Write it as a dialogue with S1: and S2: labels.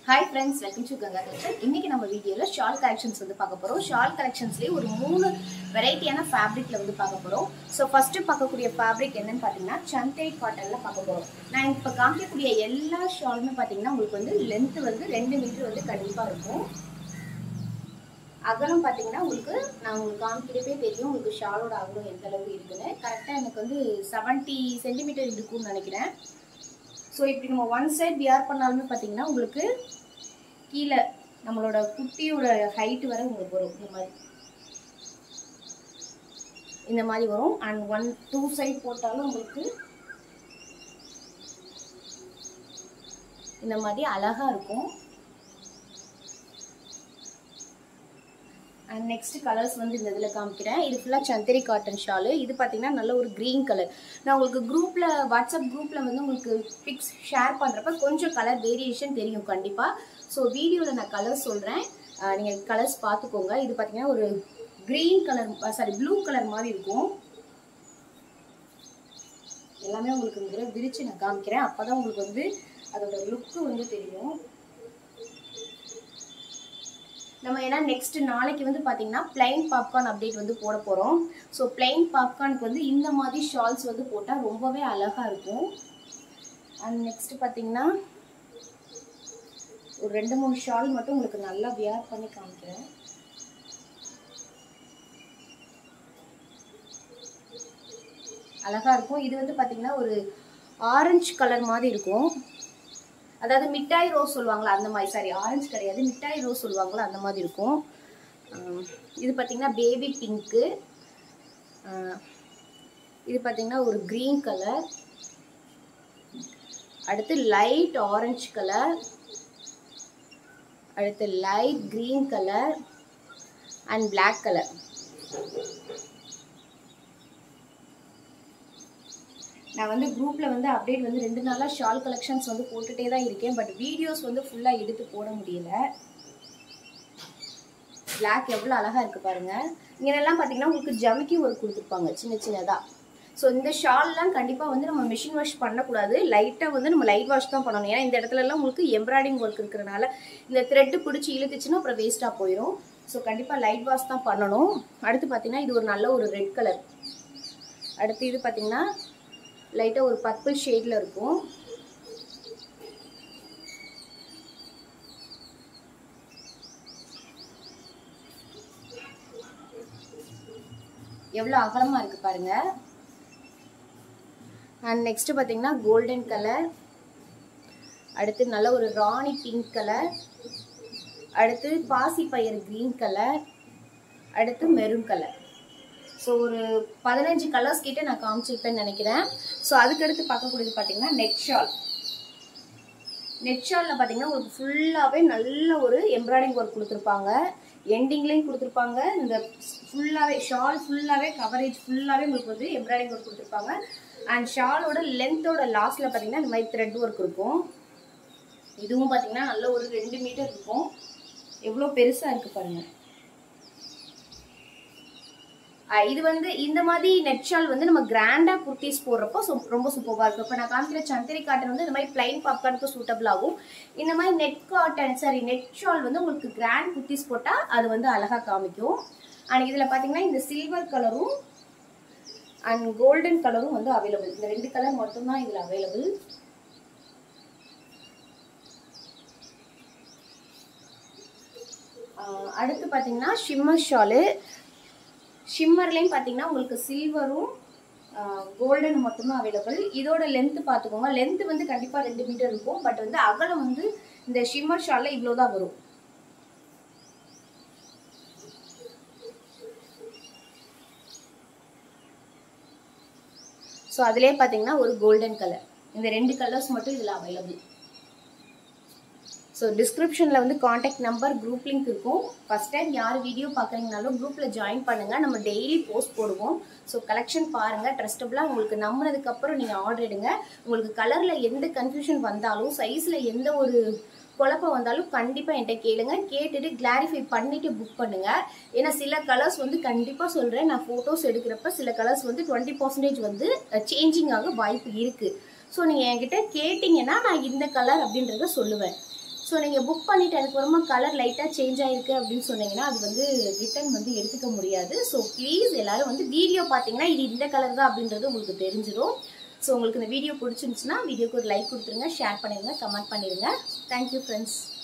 S1: hi friends welcome to Ganga collection இன்னைக்கு நம்ம வீடியோவில் ஷால் கலெக்ஷன்ஸ் வந்து பார்க்க போகிறோம் ஷால் கலெக்ஷன்ஸ்லேயே ஒரு மூணு வெரைட்டியான ஃபேப்ரிக்ல வந்து பார்க்க போகிறோம் ஸோ ஃபர்ஸ்ட் பார்க்கக்கூடிய ஃபேப்ரிக் என்னன்னு பார்த்தீங்கன்னா சந்தே காட்டனில் பார்க்க போகிறோம் நான் இப்போ காமிக்கக்கூடிய எல்லா ஷாலுமே பார்த்தீங்கன்னா உங்களுக்கு வந்து லென்த் வந்து ரெண்டு மீட்டர் வந்து கண்டிப்பாக இருக்கும் அகலம் பார்த்தீங்கன்னா உங்களுக்கு நான் உங்களுக்கு காமிக்கிறப்பே தெரியும் உங்களுக்கு ஷாலோட அகலம் எந்த அளவுக்கு இருக்குன்னு கரெக்டாக எனக்கு வந்து செவன்ட்டி சென்டிமீட்டர் இருக்கும்னு நினைக்கிறேன் ஸோ இப்படி நம்ம ஒன் சைட் வியர் பண்ணாலுமே பார்த்தீங்கன்னா உங்களுக்கு கீழே நம்மளோட குட்டியோட ஹைட் வரை உங்களுக்கு வரும் இந்த மாதிரி இந்த மாதிரி வரும் அண்ட் ஒன் டூ சைட் போட்டாலும் உங்களுக்கு இந்த மாதிரி அழகா இருக்கும் அண்ட் நெக்ஸ்ட் கலர்ஸ் வந்து இந்த இதில் காமிக்கிறேன் இது ஃபுல்லாக சந்தரி காட்டன் ஷாலு இது பார்த்தீங்கன்னா நல்ல ஒரு க்ரீன் கலர் நான் உங்களுக்கு குரூப்பில் வாட்ஸ்அப் குரூப்பில் வந்து உங்களுக்கு பிக்ஸ் ஷேர் பண்ணுறப்ப கொஞ்சம் கலர் வேரியேஷன் தெரியும் கண்டிப்பாக ஸோ வீடியோவில் நான் கலர் சொல்கிறேன் நீங்கள் கலர்ஸ் பார்த்துக்கோங்க இது பார்த்தீங்கன்னா ஒரு green colour sari blue colour மாதிரி இருக்கும் எல்லாமே உங்களுக்கு இந்த தடவை விரித்து நான் காமிக்கிறேன் அப்போ தான் உங்களுக்கு வந்து அதோட லுக்கு வந்து தெரியும் நம்ம ஏன்னா நெக்ஸ்ட் நாளைக்கு வந்து பார்த்தீங்கன்னா பிளைன் பாப்கார்ன் அப்டேட் வந்து போட போகிறோம் ஸோ பிளைன் பாப்கார்னுக்கு வந்து இந்த மாதிரி ஷால்ஸ் வந்து போட்டால் ரொம்பவே அழகாக இருக்கும் அண்ட் நெக்ஸ்ட் பார்த்தீங்கன்னா ஒரு ரெண்டு மூணு ஷால் மட்டும் உங்களுக்கு நல்லா வியர் பண்ணி காமிக்கிறேன் அழகா இருக்கும் இது வந்து பார்த்தீங்கன்னா ஒரு ஆரஞ்சு கலர் மாதிரி இருக்கும் அதாவது மிட்டாய் ரோஸ் சொல்லுவாங்களா அந்த மாதிரி சாரி ஆரஞ்சு கிடையாது மிட்டாய் ரோஸ் சொல்லுவாங்களா அந்த மாதிரி இருக்கும் இது பார்த்தீங்கன்னா பேபி பிங்க்கு இது பார்த்தீங்கன்னா ஒரு க்ரீன் கலர் அடுத்து லைட் ஆரஞ்சு கலர் அடுத்து light green colour and black colour நான் வந்து குரூப்பில் வந்து அப்டேட் வந்து ரெண்டு நாளாக ஷால் கலெக்ஷன்ஸ் வந்து போட்டுகிட்டே தான் இருக்கேன் பட் வீடியோஸ் வந்து ஃபுல்லாக எடுத்து போட முடியல பிளாக் எவ்வளோ அழகாக இருக்குது பாருங்கள் இங்கெல்லாம் பார்த்தீங்கன்னா உங்களுக்கு ஜமிக்கி ஒர்க் கொடுத்துருப்பாங்க சின்ன சின்னதாக ஸோ இந்த ஷால்லாம் கண்டிப்பாக வந்து நம்ம மிஷின் வாஷ் பண்ணக்கூடாது லைட்டாக வந்து நம்ம லைட் வாஷ் தான் பண்ணணும் ஏன்னா இந்த இடத்துலலாம் உங்களுக்கு எம்ப்ராய்டிங் ஒர்க் இருக்கிறனால இந்த த்ரெட்டு பிடிச்சி இழுத்துச்சுன்னா அப்புறம் வேஸ்ட்டாக போயிடும் ஸோ கண்டிப்பாக லைட் வாஷ் தான் பண்ணணும் அடுத்து பார்த்தீங்கன்னா இது ஒரு நல்ல ஒரு ரெட் கலர் அடுத்து இது பார்த்தீங்கன்னா லைட்டாக ஒரு பர்பிள் ஷேடில் இருக்கும் எவ்வளோ அகலமாக இருக்குது பாருங்க அண்ட் நெக்ஸ்ட் பார்த்தீங்கன்னா கோல்டன் கலர் அடுத்து நல்ல ஒரு ராணி பிங்க் கலர் அடுத்து பாசி பயிர் க்ரீன் கலர் அடுத்து மெரூன் கலர் ஸோ ஒரு பதினஞ்சு கலர்ஸ் கிட்ட நான் காமிச்சிருப்பேன்னு நினைக்கிறேன் ஸோ அதுக்கடுத்து பார்க்கக்கூடியது பார்த்தீங்கன்னா நெட் ஷால் நெட் ஷாலில் பார்த்தீங்கன்னா உங்களுக்கு ஃபுல்லாகவே நல்ல ஒரு எம்ப்ராய்டிங் ஒர்க் கொடுத்துருப்பாங்க எண்டிங்லேயும் கொடுத்துருப்பாங்க இந்த ஃபுல்லாகவே ஷால் ஃபுல்லாகவே கவரேஜ் ஃபுல்லாகவே உங்களுக்கு வந்து எம்ப்ராய்டிங் ஒர்க் கொடுத்துருப்பாங்க அண்ட் ஷாலோட லென்த்தோட லாஸ்ட்டில் பார்த்தீங்கன்னா இந்த மாதிரி த்ரெட் ஒர்க் இருக்கும் இதுவும் பார்த்தீங்கன்னா நல்ல ஒரு ரெண்டு மீட்டர் இருக்கும் எவ்வளோ பெருசாக இருக்குது பாருங்கள் இது வந்து இந்த மாதிரி நெட் ஷால் வந்து நம்ம கிராண்டா குர்த்திஸ் போடுறப்போ ரொம்ப சூப்பராக இருக்கும் இப்போ நான் காமிக்கிற சந்தரி காட்டன் வந்து இந்த மாதிரி பிளைன் பாப்கார்னுக்கு சூட்டபிள் ஆகும் இந்த மாதிரி net cotton sari net shawl வந்து உங்களுக்கு கிராண்ட் குர்த்திஸ் போட்டால் அது வந்து அழகாக காமிக்கும் அண்ட் இதில் பார்த்தீங்கன்னா இந்த சில்வர் கலரும் அண்ட் கோல்டன் கலரும் வந்து அவைலபிள் இந்த ரெண்டு கலர் மட்டும்தான் இதில் அவைலபிள் அடுத்து பார்த்தீங்கன்னா ஷிம்மர் ஷாலு ஷிம்மர்லேயும் பார்த்தீங்கன்னா உங்களுக்கு சில்வரும் கோல்டன் மட்டும்தான் அவைலபிள் இதோட லென்த்து பார்த்துக்கோங்க லென்த்து வந்து கண்டிப்பாக ரெண்டு மீட்டர் இருக்கும் பட் வந்து அகலம் வந்து இந்த ஷிம்மர் ஷாலில் இவ்வளோ தான் வரும் ஸோ அதிலே பார்த்தீங்கன்னா ஒரு கோல்டன் கலர் இந்த ரெண்டு கலர்ஸ் மட்டும் இதில் அவைலபிள் ஸோ டிஸ்கிரிப்ஷனில் வந்து காண்டாக்ட் நம்பர் குரூப் லிங்க் இருக்கும் ஃபஸ்ட் டைம் யார் வீடியோ பார்க்குறீங்கனாலும் குரூப்பில் ஜாயின் பண்ணுங்கள் நம்ம டெய்லி போஸ்ட் போடுவோம் ஸோ கலெக்ஷன் பாருங்கள் ட்ரஸ்டபுளாக உங்களுக்கு நம்பினதுக்கப்புறம் நீங்கள் ஆர்டர் எடுங்க உங்களுக்கு கலரில் எந்த கன்ஃபியூஷன் வந்தாலும் சைஸில் எந்த ஒரு குழப்பம் வந்தாலும் கண்டிப்பாக என்கிட்ட கேளுங்க கேட்டுட்டு கிளாரிஃபை பண்ணிவிட்டு புக் பண்ணுங்கள் ஏன்னா சில கலர்ஸ் வந்து கண்டிப்பாக சொல்கிறேன் நான் ஃபோட்டோஸ் எடுக்கிறப்ப சில கலர்ஸ் வந்து டுவெண்ட்டி பர்சன்டேஜ் வந்து சேஞ்சிங் ஆக வாய்ப்பு இருக்குது ஸோ நீங்கள் என்கிட்ட கேட்டிங்கன்னா நான் இந்த கலர் அப்படின்றத சொல்லுவேன் ஸோ நீங்கள் புக் பண்ணிட்டு அதுக்கப்புறமா கலர் லைட்டாக சேஞ்ச் ஆயிருக்கு அப்படின்னு சொன்னீங்கன்னா அது வந்து ரிட்டர்ன் வந்து எடுத்துக்க முடியாது ஸோ ப்ளீஸ் எல்லாரும் வந்து வீடியோ பார்த்தீங்கன்னா இது இந்த கலர் தான் அப்படின்றது உங்களுக்கு தெரிஞ்சிடும் ஸோ உங்களுக்கு இந்த வீடியோ பிடிச்சிருந்துச்சுன்னா வீடியோக்கு ஒரு லைக் கொடுத்துருங்க ஷேர் பண்ணிடுங்க கமெண்ட் பண்ணிடுங்க தேங்க்யூ ஃப்ரெண்ட்ஸ்